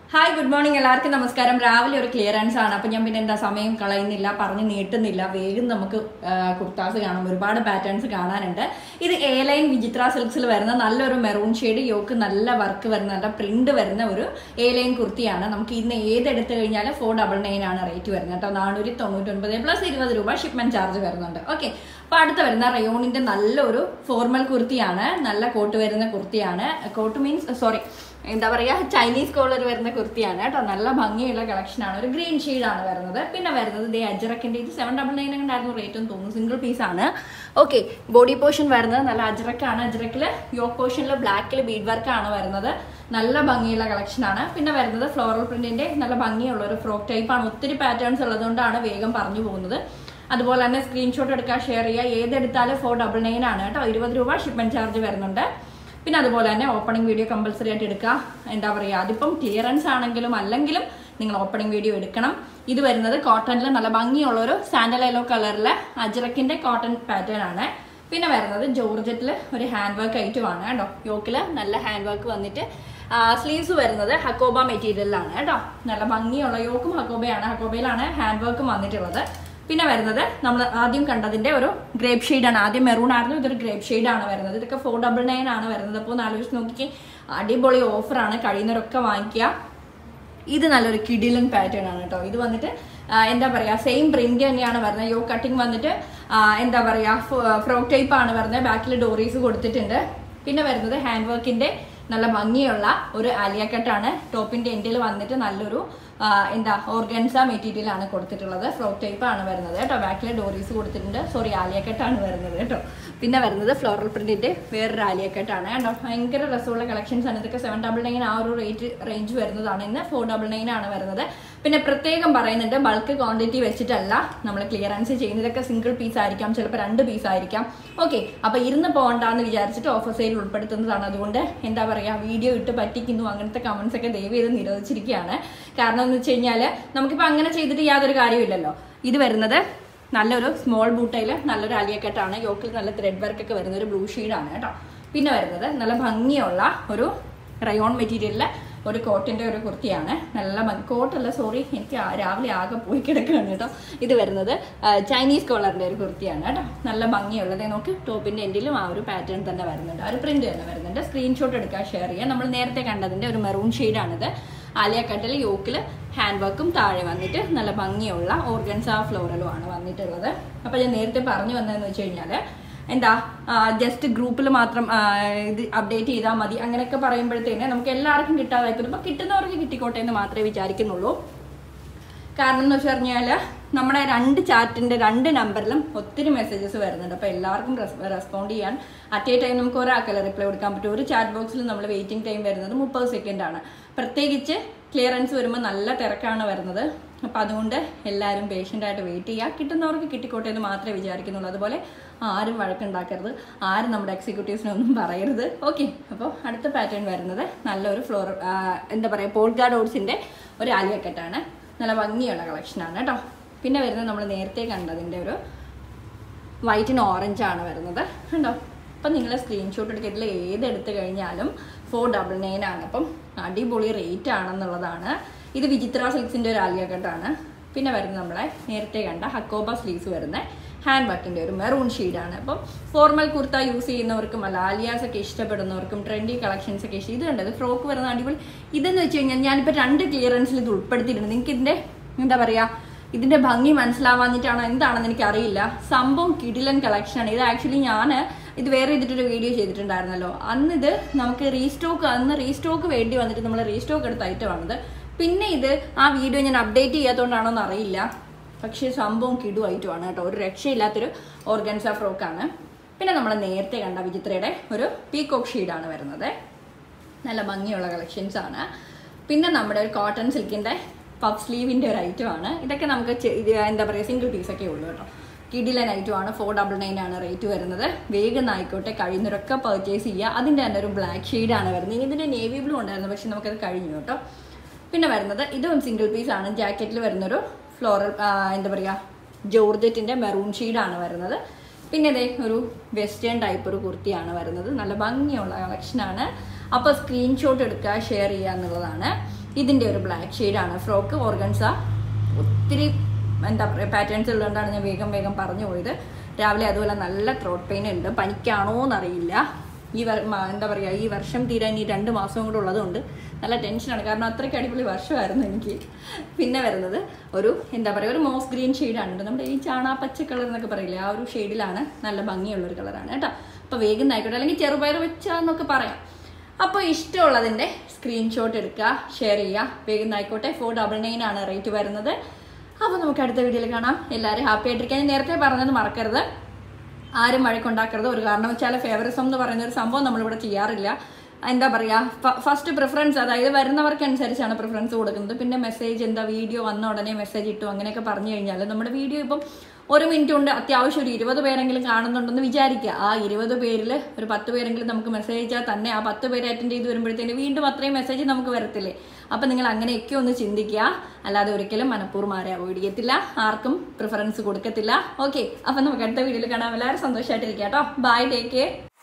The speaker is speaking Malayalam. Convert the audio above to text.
ഹായ് ഗുഡ് മോർണിംഗ് എല്ലാവർക്കും നമസ്കാരം രാവിലെ ഒരു ക്ലിയറൻസ് ആണ് അപ്പം ഞാൻ പിന്നെ എന്താ സമയം കളയുന്നില്ല പറഞ്ഞ് നീട്ടുന്നില്ല വേഗം നമുക്ക് ആ, കുർത്താസ് കാണാം ഒരുപാട് പാറ്റേൺസ് കാണാനുണ്ട് ഇത് എ ലൈൻ വിചിത്ര സിൽക്സിൽ വരുന്ന നല്ലൊരു മെറൂൺ ഷെയ്ഡ് യോക്ക് നല്ല വർക്ക് വരുന്ന നല്ല പ്രിന്റ് വരുന്ന ഒരു എ ലൈൻ കുർത്തിയാണ് നമുക്ക് ഇന്ന് ഏതെടുത്ത് കഴിഞ്ഞാൽ ഫോർ ഡബിൾ നയൻ ആണ് റേറ്റ് വരുന്നത് കേട്ടോ നാനൂറ്റി തൊണ്ണൂറ്റൊൻപത് പ്ലസ് ഇരുപത് രൂപ ഷിപ്മെന്റ് ചാർജ് വരുന്നുണ്ട് ഓക്കെ അപ്പൊ അടുത്ത വരുന്ന റയോണിന്റെ നല്ലൊരു ഫോർമൽ കുർത്തിയാണ് നല്ല കോട്ട് വരുന്ന കുർത്തിയാണ് കോട്ട് മീൻസ് സോറി എന്താ പറയാ ചൈനീസ് കോളർ വരുന്ന കുർത്തിയാണ് കേട്ടോ നല്ല ഭംഗിയുള്ള കളക്ഷൻ ആണ് ഒരു ഗ്രീൻ ആണ് വരുന്നത് പിന്നെ വരുന്നത് ദേ അജറക്കിന്റെ ഇത് സെവൻ ഡബിൾ നയൻ ഉണ്ടായിരുന്നു റേറ്റ് എന്ന് തോന്നുന്നു സിംഗിൾ പീസ് ആണ് ഓക്കെ ബോഡി പോർഷൻ വരുന്നത് നല്ല അജറക്കാണ് അജറക്കില് യോക്ക് പോർഷനിൽ ബ്ലാക്കിൽ ബീഡ് വർക്ക് ആണ് വരുന്നത് നല്ല ഭംഗിയുള്ള കളക്ഷൻ ആണ് പിന്നെ വരുന്നത് ഫ്ലോറൽ പ്രിന്റിന്റെ നല്ല ഭംഗിയുള്ള ഒരു ഫ്രോക്ക് ടൈപ്പ് ആണ് ഒത്തിരി പാറ്റേൺസ് ഉള്ളതുകൊണ്ടാണ് വേഗം പറഞ്ഞു പോകുന്നത് അതുപോലെ തന്നെ സ്ക്രീൻഷോട്ട് എടുക്കുക ഷെയർ ചെയ്യുക ഏതെടുത്താലും ഫോർ ഡബിൾ നയൻ ആണ് കേട്ടോ ഇരുപത് രൂപ ഷിപ്മെന്റ് ചാർജ് വരുന്നുണ്ട് പിന്നെ അതുപോലെ തന്നെ ഓപ്പണിംഗ് വീഡിയോ കമ്പൽസറി ആയിട്ട് എടുക്കുക എന്താ പറയുക അതിപ്പം ക്ലിയറൻസ് ആണെങ്കിലും അല്ലെങ്കിലും നിങ്ങൾ ഓപ്പണിംഗ് വീഡിയോ എടുക്കണം ഇത് വരുന്നത് കോട്ടണിൽ നല്ല ഭംഗിയുള്ള ഒരു സാൻഡൽ യെല്ലോ കളറിലെ അജ്രക്കിന്റെ കോട്ടൺ പാറ്റേൺ ആണ് പിന്നെ വരുന്നത് ജോർജറ്റിൽ ഒരു ഹാൻഡ് വർക്ക് ഐറ്റമാണ് കേട്ടോ യോക്കിൽ നല്ല ഹാൻഡ് വർക്ക് വന്നിട്ട് സ്ലീവ്സ് വരുന്നത് ഹക്കോബ മെറ്റീരിയലിലാണ് കേട്ടോ നല്ല ഭംഗിയുള്ള യോക്കും ഹക്കോബയാണ് ഹക്കോബയിലാണ് ഹാൻഡ് വർക്കും വന്നിട്ടുള്ളത് പിന്നെ വരുന്നത് നമ്മൾ ആദ്യം കണ്ടതിന്റെ ഒരു ഗ്രേപ്പ് ആണ് ആദ്യം മെറൂൺ ആയിരുന്നു ഇതൊരു ഗ്രേപ്പ് ആണ് വരുന്നത് ഇതൊക്കെ ഫോർ ഡബിൾ നയൻ ആണ് വരുന്നത് അപ്പോൾ ഒന്ന് ആലോചിച്ച് നോക്കിക്കേ അടിപൊളി ഓഫറാണ് കഴിയുന്നവരൊക്കെ വാങ്ങിക്കുക ഇത് നല്ലൊരു കിഡിലൻ പാറ്റേൺ ആണ് കേട്ടോ ഇത് വന്നിട്ട് ആ, എന്താ പറയാ സെയിം പ്രിന്റ് തന്നെയാണ് വരുന്നത് യോ കട്ടിങ് വന്നിട്ട് ആ, എന്താ പറയാ ഫ്രോക്ക് ടൈപ്പ് ആണ് വരുന്നത് ബാക്കിൽ ഡോറീസ് കൊടുത്തിട്ടുണ്ട് പിന്നെ വരുന്നത് ഹാൻഡ് വർക്കിന്റെ നല്ല ഭംഗിയുള്ള ഒരു ആലിയ കട്ടാണ് ടോപ്പിന്റെ എൻഡിൽ വന്നിട്ട് നല്ലൊരു ആ, എന്താ ഓർഗൻസ മെറ്റീരിയൽ ആണ് കൊടുത്തിട്ടുള്ളത് ഫ്രോക്ക് ടൈപ്പ് ആണ് വരുന്നത് കേട്ടോ ബാക്കിൽ ഡോറീസ് കൊടുത്തിട്ടുണ്ട് സോറി ആലിയ കട്ടാണ് വരുന്നത് കേട്ടോ പിന്നെ വരുന്നത് ഫ്ലോറൽ പ്രിന്റിന്റെ വേറൊരു ആലിയ കട്ടാണ് കേട്ടോ ഭയങ്കര രസമുള്ള കളക്ഷൻസ് ആണ് ഇതൊക്കെ സെവൻ ഡബിൾ നയൻ ആ ഒരു റേറ്റ് റേഞ്ച് വരുന്നതാണ് ഇന്ന് ഫോർ ഡബിൾ നയൻ ആണ് വരുന്നത് പിന്നെ പ്രത്യേകം പറയുന്നുണ്ട് ബൾക്ക് ക്വാണ്ടിറ്റി വെച്ചിട്ടല്ല നമ്മൾ ക്ലിയറൻസ് ചെയ്യുന്നതൊക്കെ സിംഗിൾ പീസ് ആയിരിക്കാം ചിലപ്പോൾ രണ്ട് പീസ് ആയിരിക്കാം ഓക്കെ അപ്പൊ ഇരുന്ന് പോകണ്ടെന്ന് വിചാരിച്ചിട്ട് ഓഫർ സെയിൽ ഉൾപ്പെടുത്തുന്നതാണ് അതുകൊണ്ട് എന്താ പറയാ വീഡിയോ ഇട്ട് പറ്റിക്കുന്നു അങ്ങനത്തെ കമന്റ്സ് ഒക്കെ ദയവ് ചെയ്ത് നിരോധിച്ചിരിക്കുകയാണ് കാരണം എന്ന് വെച്ച് കഴിഞ്ഞാൽ നമുക്കിപ്പോൾ അങ്ങനെ ചെയ്തിട്ട് യാതൊരു കാര്യമില്ലല്ലോ ഇത് വരുന്നത് നല്ലൊരു സ്മോൾ ബൂട്ടയിൽ നല്ലൊരു അലിയക്കെട്ടാണ് യോക്കിൽ നല്ല ത്രെഡ് വർക്ക് ഒക്കെ വരുന്ന ഒരു ബ്ലൂ ഷെയ്ഡാണ് കേട്ടോ പിന്നെ വരുന്നത് നല്ല ഭംഗിയുള്ള ഒരു റയോൺ മെറ്റീരിയലിലെ ഒരു കോട്ടിന്റെ ഒരു കുർത്തിയാണ് നല്ല ഭംഗി കോട്ടല്ല സോറി എനിക്ക് ആ- രാവിലെ ആകെ പോയി കിടക്കുകയാണ് കേട്ടോ ഇത് വരുന്നത് ആ, ചൈനീസ് കോളറിന്റെ ഒരു കുർത്തിയാണ് കേട്ടോ നല്ല ഭംഗിയുള്ളത് നോക്ക് ടോപ്പിന്റെ എൻഡിലും ആ ഒരു പാറ്റേൺ തന്നെ വരുന്നുണ്ട് ആ ഒരു പ്രിന്റ് തന്നെ വരുന്നുണ്ട് സ്ക്രീൻഷോട്ട് എടുക്കാൻ ഷെയർ ചെയ്യാം നമ്മൾ നേരത്തെ കണ്ടതിന്റെ ഒരു മെറൂൺ ഷെയ്ഡാണിത് ആലിയ കട്ടിൽ യോക്കിൽ ഹാൻഡ് വർക്കും താഴെ വന്നിട്ട് നല്ല ഭംഗിയുള്ള ഓർഗൻസ ഫ്ലോറലും ആണ് വന്നിട്ടുള്ളത് അപ്പോൾ ഞാൻ നേരത്തെ പറഞ്ഞു വന്നതെന്ന് വെച്ച് കഴിഞ്ഞാൽ എന്താ ജസ്റ്റ് ഗ്രൂപ്പിൽ മാത്രം ആ, ഇത് അപ്ഡേറ്റ് ചെയ്താൽ മതി അങ്ങനെയൊക്കെ പറയുമ്പോഴത്തേന് നമുക്ക് എല്ലാവർക്കും കിട്ടാതായിപ്പോയി അപ്പോൾ കിട്ടുന്നവർക്ക് കിട്ടിക്കോട്ടെ എന്ന് മാത്രമേ വിചാരിക്കുന്നുള്ളൂ കാരണം എന്ന് വെച്ച് കഴിഞ്ഞാൽ നമ്മുടെ രണ്ട് ചാറ്റിന്റെ രണ്ട് നമ്പറിലും ഒത്തിരി മെസ്സേജസ് വരുന്നുണ്ട് അപ്പോൾ എല്ലാവർക്കും റെസ്പോണ്ട് ചെയ്യാൻ അറ്റ് എ ടൈം നമുക്ക് ഒരാൾക്കല്ല റിപ്ലൈ കൊടുക്കാൻ പറ്റും ഒരു ചാറ്റ് ബോക്സിൽ നമ്മൾ വെയിറ്റിംഗ് ടൈം വരുന്നത് മുപ്പത് സെക്കൻഡ് ആണ് പ്രത്യേകിച്ച് ക്ലിയറൻസ് വരുമ്പോൾ നല്ല തിരക്കാണ് വരുന്നത് അപ്പോൾ അതുകൊണ്ട് എല്ലാവരും പേഷ്യൻ്റ് ആയിട്ട് വെയിറ്റ് ചെയ്യുക കിട്ടുന്നവർക്ക് കിട്ടിക്കോട്ടെ എന്ന് മാത്രമേ വിചാരിക്കുന്നുള്ളൂ അതുപോലെ ആരും വഴക്കുണ്ടാക്കരുത് ആരും നമ്മുടെ എക്സിക്യൂട്ടീവ്സിനെ ഒന്നും പറയരുത് ഓക്കെ അപ്പോൾ അടുത്ത പാറ്റേൺ വരുന്നത് നല്ലൊരു ഫ്ലോർ എന്താ പറയുക പോൾഗാ ഡോട്ട്സിൻ്റെ ഒരു ആലിയക്കെട്ടാണ് നല്ല ഭംഗിയുള്ള കളക്ഷനാണ് കേട്ടോ പിന്നെ വരുന്നത് നമ്മൾ നേരത്തെ കണ്ടതിൻ്റെ ഒരു വൈറ്റിന് ഓറഞ്ച് ആണ് വരുന്നത് കണ്ടോ അപ്പം നിങ്ങൾ സ്ക്രീൻഷോട്ട് എടുക്കുക ഇതിൽ ഏതെടുത്ത് കഴിഞ്ഞാലും ഫോർ ഡബിൾ നയൻ ആണ് അപ്പം അടിപൊളി റേറ്റ് ആണെന്നുള്ളതാണ് ഇത് വിചിത്ര സിൽക്സിൻ്റെ ഒരു ആലിയ കട്ടാണ് പിന്നെ വരുന്നത് നമ്മളെ നേരത്തെ കണ്ട ഹക്കോബ സ്ലീവ്സ് വരുന്ന ഹാൻഡ് വർക്കിൻ്റെ ഒരു മെറൂൺ ഷെയ്ഡാണ് അപ്പം ഫോർമൽ കുർത്ത യൂസ് ചെയ്യുന്നവർക്കും അല്ല ആലിയാസ് ഒക്കെ ഇഷ്ടപ്പെടുന്നവർക്കും ട്രെൻഡി കളക്ഷൻസ് ഒക്കെ ഇഷ്ടം ഇത് കണ്ടത് ഫ്രോക്ക് വരുന്ന അടിപൊളി ഇതെന്ന് വെച്ച് കഴിഞ്ഞാൽ ഞാനിപ്പോൾ രണ്ട് ക്ലിയറൻസിൽ ഇത് ഉൾപ്പെടുത്തിയിട്ടുണ്ട് നിങ്ങൾക്ക് ഇതിൻ്റെ എന്താ പറയുക ഇതിന്റെ ഭംഗി മനസ്സിലാവാഞ്ഞിട്ടാണോ എന്താണെന്ന് എനിക്ക് അറിയില്ല സംഭവം കിടിലൻ കളക്ഷനാണ് ഇത് ആക്ച്വലി ഞാൻ ഇത് വേറെ ചെയ്തിട്ടൊരു വീഡിയോ ചെയ്തിട്ടുണ്ടായിരുന്നല്ലോ അന്ന് ഇത് നമുക്ക് റീസ്റ്റോക്ക് അന്ന് റീസ്റ്റോക്ക് വേണ്ടി വന്നിട്ട് നമ്മൾ റീസ്റ്റോക്ക് എടുത്ത ഐറ്റമാണിത് പിന്നെ ഇത് ആ വീഡിയോ ഞാൻ അപ്ഡേറ്റ് ചെയ്യാത്തതുകൊണ്ടാണോ എന്ന് അറിയില്ല പക്ഷേ സംഭവം കിടു ഐറ്റമാണ് കേട്ടോ ഒരു രക്ഷയില്ലാത്തൊരു ഓർഗൻസ ഫ്രോക്കാണ് പിന്നെ നമ്മൾ നേരത്തെ കണ്ട വിചിത്രയുടെ ഒരു പീകോക്ക് ഷീഡാണ് വരുന്നത് നല്ല ഭംഗിയുള്ള കളക്ഷൻസ് ആണ് പിന്നെ നമ്മുടെ ഒരു കോട്ടൺ സിൽക്കിന്റെ പഫ് സ്ലീവിന്റെ ഒരു ഐറ്റം ആണ് ഇതൊക്കെ നമുക്ക് ചെ- ഇത് എന്താ പറയുക സിംഗിൾ പീസ് ഒക്കെ ഉള്ളൂ കേട്ടോ കിഡിലൻ ഐറ്റം ആണ് ഫോർ ഡബിൾ നയൻ ആണ് റേറ്റ് വരുന്നത് വേഗം ആയിക്കോട്ടെ കഴിയുന്നവരൊക്കെ പർച്ചേസ് ചെയ്യുക അതിൻ്റെ തന്നെ ഒരു ബ്ലാക്ക് ആണ് വരുന്നത് ഇനി ഇതിന്റെ നേവി ബ്ലൂ ഉണ്ടായിരുന്നു പക്ഷെ നമുക്കത് കഴിഞ്ഞു കേട്ടോ പിന്നെ വരുന്നത് ഇതും സിംഗിൾ പീസ് ആണ് ജാക്കറ്റിൽ വരുന്നൊരു ഫ്ലോറൽ എന്താ പറയുക ജോർജറ്റിന്റെ മെറൂൺ ആണ് വരുന്നത് പിന്നെ ഇതേ ഒരു വെസ്റ്റേൺ ടൈപ്പ് ഒരു കുർത്തിയാണ് വരുന്നത് നല്ല ഭംഗിയുള്ള കളക്ഷനാണ് അപ്പോൾ സ്ക്രീൻഷോട്ട് എടുക്കുക ഷെയർ ചെയ്യുക എന്നുള്ളതാണ് ഇതിൻ്റെ ഒരു ബ്ലാക്ക് ഷെയ്ഡാണ് ഫ്രോക്ക് ഓർഗൻസ ഒത്തിരി എന്താ പറയുക പാറ്റേൺസ് ഉള്ളതുകൊണ്ടാണ് ഞാൻ വേഗം വേഗം പറഞ്ഞു പോയത് രാവിലെ അതുപോലെ നല്ല ത്രോട്ട് പെയിൻ ഉണ്ട് പനിക്കാണോ എന്നറിയില്ല ഈ വർ- മ- എന്താ പറയുക ഈ വർഷം തീരാൻ ഈ രണ്ട് മാസവും കൂടെ ഉള്ളതുകൊണ്ട് നല്ല ടെൻഷനാണ് കാരണം അത്രയ്ക്ക് അടിപൊളി വർഷമായിരുന്നു എനിക്ക് പിന്നെ വരുന്നത് ഒരു എന്താ പറയുക ഒരു മോസ് ഗ്രീൻ ഷെയ്ഡാണ് കേട്ടോ നമ്മുടെ ഈ ചാണാ പച്ച കളർ എന്നൊക്കെ പറയില്ലേ ആ ഒരു ഷെയ്ഡിലാണ് നല്ല ഭംഗിയുള്ള ഒരു കളറാണ് കേട്ടോ അപ്പോൾ വേഗം ആയിക്കോട്ടെ അല്ലെങ്കിൽ ചെറുപയർ വെച്ചാന്നൊക്കെ പറയാം അപ്പോൾ ഇഷ്ടമുള്ളതിൻ്റെ സ്ക്രീൻഷോട്ട് എടുക്കുക ഷെയർ ചെയ്യുക വേഗം ആയിക്കോട്ടെ ഫോർ ഡബിൾ നയൻ ആണ് റേറ്റ് വരുന്നത് അപ്പോൾ നമുക്ക് അടുത്ത വീഡിയോയിൽ കാണാം എല്ലാവരും ഹാപ്പി ആയിട്ടിരിക്കാൻ ഞാൻ നേരത്തെ പറഞ്ഞത് മറക്കരുത് ആരും വഴക്കുണ്ടാക്കരുത് ഒരു കാരണം വെച്ചാൽ ഫേവറിസം എന്ന് പറയുന്ന ഒരു സംഭവം നമ്മളിവിടെ ചെയ്യാറില്ല എന്താ പറയുക ഫസ്റ്റ് പ്രിഫറൻസ് അതായത് വരുന്നവർക്ക് അനുസരിച്ചാണ് പ്രിഫറൻസ് കൊടുക്കുന്നത് പിന്നെ മെസ്സേജ് എന്താ വീഡിയോ വന്ന ഉടനെ മെസ്സേജ് ഇട്ടു അങ്ങനെയൊക്കെ പറഞ്ഞു കഴിഞ്ഞാൽ നമ്മുടെ വീഡിയോ ഇപ്പം ഒരു മിനിറ്റ് കൊണ്ട് അത്യാവശ്യം ഒരു ഇരുപത് പേരെങ്കിലും കാണുന്നുണ്ടെന്ന് വിചാരിക്കുക ആ ഇരുപത് പേരിൽ ഒരു പത്ത് പേരെങ്കിലും നമുക്ക് മെസ്സേജ് അയച്ചാൽ തന്നെ ആ പത്ത് പേര് അറ്റൻഡ് ചെയ്ത് വരുമ്പോഴത്തേന് വീണ്ടും അത്രയും മെസ്സേജ് നമുക്ക് വരത്തില്ലേ അപ്പം നിങ്ങൾ അങ്ങനെയൊക്കെ ഒന്ന് ചിന്തിക്കുക അല്ലാതെ ഒരിക്കലും മനഃപൂർവ്വം ആരെ അവോയ്ഡ് ചെയ്യത്തില്ല ആർക്കും പ്രിഫറൻസ് കൊടുക്കത്തില്ല ഓക്കെ അപ്പം നമുക്ക് അടുത്ത വീഡിയോയിൽ കാണാം എല്ലാവരും സന്തോഷമായിട്ടിരിക്കാം കേട്ടോ ബൈ ടേക്ക് കെയർ